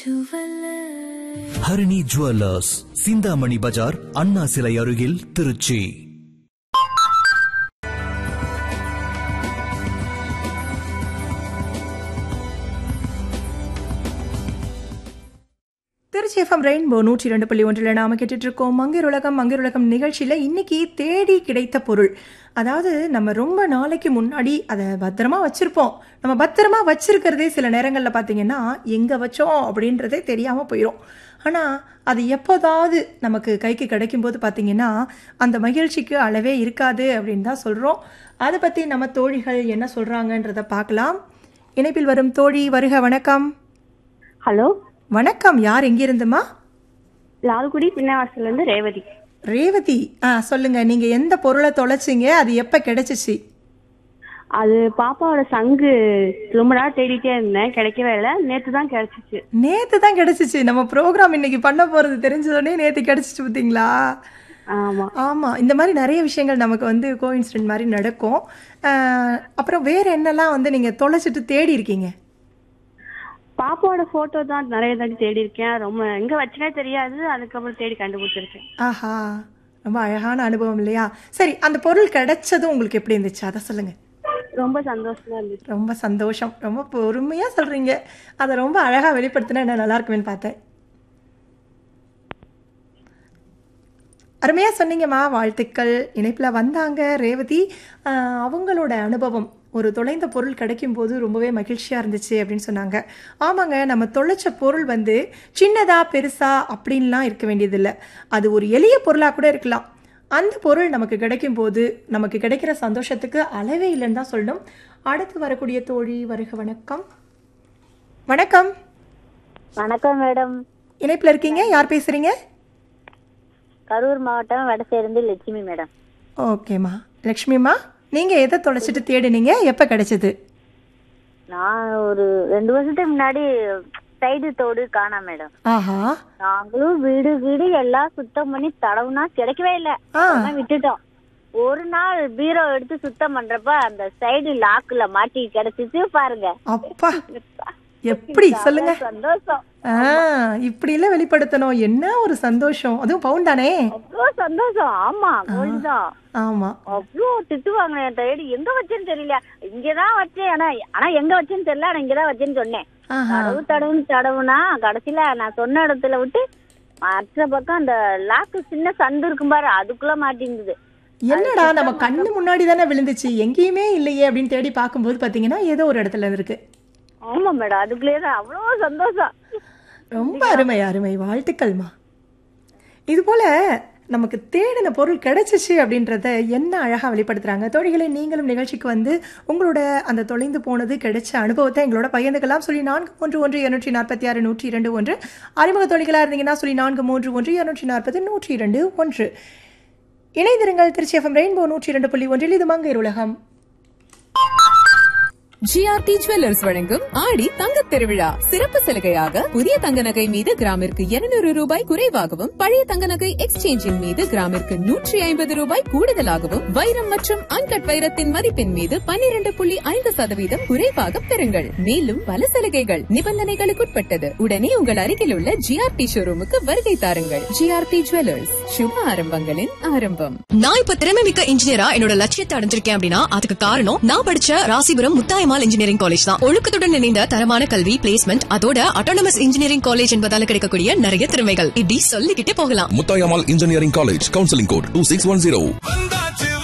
Jeweller Harini jewellers Chintamani பஜார் அண்ணா சிலை அருகில் திருச்சி திருச்சி எஃப்எம் ரெயின்போ நூற்றி இரண்டு புள்ளி ஒன்றில் நாம கேட்டுட்டு இருக்கோம் மங்கர் உலகம் மங்கர் உலகம் நிகழ்ச்சியில் இன்னைக்கு தேடி கிடைத்த பொருள் அதாவது நம்ம ரொம்ப நாளைக்கு முன்னாடி அதை பத்திரமா வச்சிருப்போம் நம்ம பத்திரமா வச்சிருக்கிறதே சில நேரங்களில் பார்த்தீங்கன்னா எங்கே வச்சோம் அப்படின்றதே தெரியாமல் போயிடும் ஆனால் அது எப்போதாவது நமக்கு கைக்கு கிடைக்கும்போது பார்த்தீங்கன்னா அந்த மகிழ்ச்சிக்கு அளவே இருக்காது அப்படின்னு தான் சொல்கிறோம் அதை பற்றி நம்ம தோழிகள் என்ன சொல்கிறாங்கன்றதை பார்க்கலாம் இணைப்பில் வரும் தோழி வருக வணக்கம் ஹலோ வணக்கம் யார் எங்கிருந்துமா லால்குடி பின்னவாசல்ல இருந்து ரேவதி ரேவதி ஆ சொல்லுங்க நீங்க எந்த பொருளை தொலைச்சிங்க அது எப்ப கிடைச்சிச்சு அது பாப்பாவோட சங்கு ரொம்ப நாள் தேடிட்டே இருந்தேன் கிடைக்கவே இல்லை நேத்து தான் கிடைச்சிச்சு நேத்து தான் கிடைச்சிச்சு நம்ம ப்ரோக்ராம் இன்னைக்கு பண்ண போறது தெரிஞ்சதோடனே நேத்து கிடைச்சிச்சு பார்த்தீங்களா ஆமா ஆமா இந்த மாதிரி நிறைய விஷயங்கள் நமக்கு வந்து கோஇன்சிடென்ட் மாதிரி நடக்கும் ஆ, அப்புறம் வேற என்னெல்லாம் வந்து நீங்க தொலைச்சிட்டு தேடி இருக்கீங்க பாப்பாவோட போட்டோ தான் நிறைய தாட்டி தேடி இருக்கேன் ரொம்ப எங்க வச்சனே தெரியாது அதுக்கப்புறம் தேடி கண்டுபிடிச்சிருக்கேன் ஆஹா ரொம்ப அழகான அனுபவம் இல்லையா சரி அந்த பொருள் கிடைச்சதும் உங்களுக்கு எப்படி இருந்துச்சு அதை சொல்லுங்க ரொம்ப சந்தோஷமா இருந்துச்சு ரொம்ப சந்தோஷம் ரொம்ப பொறுமையா சொல்றீங்க அதை ரொம்ப அழகா வெளிப்படுத்தினா என்ன நல்லா இருக்குமேன்னு பார்த்தேன் அருமையா சொன்னீங்கம்மா வாழ்த்துக்கள் இணைப்புல வந்தாங்க ரேவதி ஆஹ், அவங்களோட அனுபவம் ஒரு தொலைந்த பொருள் கிடைக்கும் போது ரொம்பவே மகிழ்ச்சியா இருந்துச்சு அப்படின்னு சொன்னாங்க ஆமாங்க நம்ம தொலைச்ச பொருள் வந்து சின்னதா பெருசா அப்படின்லாம் இருக்க வேண்டியதில்லை அது ஒரு எளிய பொருளா கூட இருக்கலாம் அந்த பொருள் நமக்கு கிடைக்கும் போது நமக்கு கிடைக்கிற சந்தோஷத்துக்கு அளவே இல்லைன்னு தான் சொல்லணும் அடுத்து வரக்கூடிய தோழி வருக வணக்கம் வணக்கம் வணக்கம் மேடம் இணைப்பில் இருக்கீங்க யார் பேசுறீங்க கரூர் மாவட்டம் வடசேர்ந்து லட்சுமி மேடம் ஓகேம்மா லக்ஷ்மிம்மா நீங்க எதை தொலைச்சிட்டு தேடினீங்க எப்ப கிடைச்சது நான் ஒரு ரெண்டு வருஷத்துக்கு முன்னாடி சைடு தோடு காணாம் மேடம் ஆஹா நாங்களும் வீடு வீடு எல்லாம் சுத்தம் பண்ணி தடவுனா கிடைக்கவே இல்லை ஆ. ஆனா விட்டுட்டோம் ஒரு நாள் பீரோ எடுத்து சுத்தம் பண்றப்ப அந்த சைடு லாக்குல மாட்டி கிடைச்சிச்சு பாருங்க அப்பா எப்படி சொல்லுங்க சந்தோஷம் ஆ இப்படி எல்லாம் வெளிப்படுத்தணும் என்ன ஒரு சந்தோஷம் அதுவும் பவுன் தானே அவ்வளோ சந்தோஷம் ஆமா கோல்டு தான் ஆமா அவ்வளோ திட்டுவாங்க என் தேடி எங்க வச்சேன்னு தெரியல இங்கதான் வச்சேன் ஆனா ஆனா எங்க வச்சேன்னு தெரியல ஆனா இங்கதான் வச்சேன்னு சொன்னேன் ஆஹா தடவு தடவுன்னு தடவுனா கடைசியில நான் சொன்ன இடத்துல விட்டு மற்ற பக்கம் அந்த லாக்கு சின்ன சந்து இருக்கும் பாரு அதுக்குள்ள மாட்டிருந்தது என்னடா நம்ம கண்ணு முன்னாடி தானே விழுந்துச்சு எங்கேயுமே இல்லையே அப்படின்னு தேடி பார்க்கும்போது பாத்தீங்கன்னா ஏதோ ஒரு இடத்துல இருக்கு ஆமா மேடம் அதுக்குள்ளேயே தான் அவ்வளோ சந்தோஷம் ரொம்ப அருமை அருமை வாழ்த்துக்கள்மா இது போல நமக்கு தேடின பொருள் கிடைச்சிச்சு அப்படின்றத என்ன அழகாக வெளிப்படுத்துறாங்க தோழிகளை நீங்களும் நிகழ்ச்சிக்கு வந்து உங்களோட அந்த தொலைந்து போனது கிடைச்ச அனுபவத்தை எங்களோட பகிர்ந்துக்கலாம் சொல்லி நான்கு மூன்று ஒன்று இருநூற்றி நாற்பத்தி ஆறு நூற்றி இரண்டு ஒன்று அறிமுக தோழிகளாக இருந்தீங்கன்னா சொல்லி நான்கு மூன்று ஒன்று இருநூற்றி நாற்பது நூற்றி இரண்டு ஒன்று இணைந்திருங்கள் திருச்சி எஃப்எம் ரெயின்போ நூற்றி இரண்டு புள்ளி ஒன்றில் இது மங்கையர் உலகம் ஜிஆர்டி ஜுவல்லர்ஸ் வழங்கும் ஆடி தங்கத் திருவிழா சிறப்பு சலுகையாக புதிய தங்க நகை மீது கிராமிற்கு 200 ரூபாய் குறைவாகவும் பழைய தங்க நகை எக்ஸ்சேஞ்சின் மீது கிராமிற்கு நூற்றி ஐம்பது ரூபாய் கூடுதலாகவும் வைரம் மற்றும் அன்கட் வைரத்தின் மதிப்பின் மீது 12.5% புள்ளி ஐந்து சதவீதம் குறைவாக பெறுங்கள் மேலும் பல சலுகைகள் நிபந்தனைகளுக்குட்பட்டது உடனே உங்கள் அருகில் உள்ள ஜிஆர்டி ஷோரூமுக்கு வருகை தாருங்கள் ஜிஆர்டி ஜுவல்லர்ஸ் சுப ஆரம்பங்களின் ஆரம்பம் நான் இப்ப திறமை மிக்க இன்ஜினியரா என்னோட லட்சியத்தை அடைஞ்சிருக்கேன் அப்படின்னா அதுக்கு காரணம் நான் படிச்ச ராசிபுரம் முத்தாயமால் இன்ஜினியரிங் காலேஜ் தான் ஒழுக்கத்துடன் இணைந்த தரமான கல்வி பிளேஸ்மெண்ட் அதோட அட்டானமஸ் இன்ஜினியரிங் காலேஜ் என்பதால கிடைக்கக்கூடிய நிறைய திறமைகள் இப்படி சொல்லிக்கிட்டே போகலாம் Muthayammal engineering college counselling code two six one zero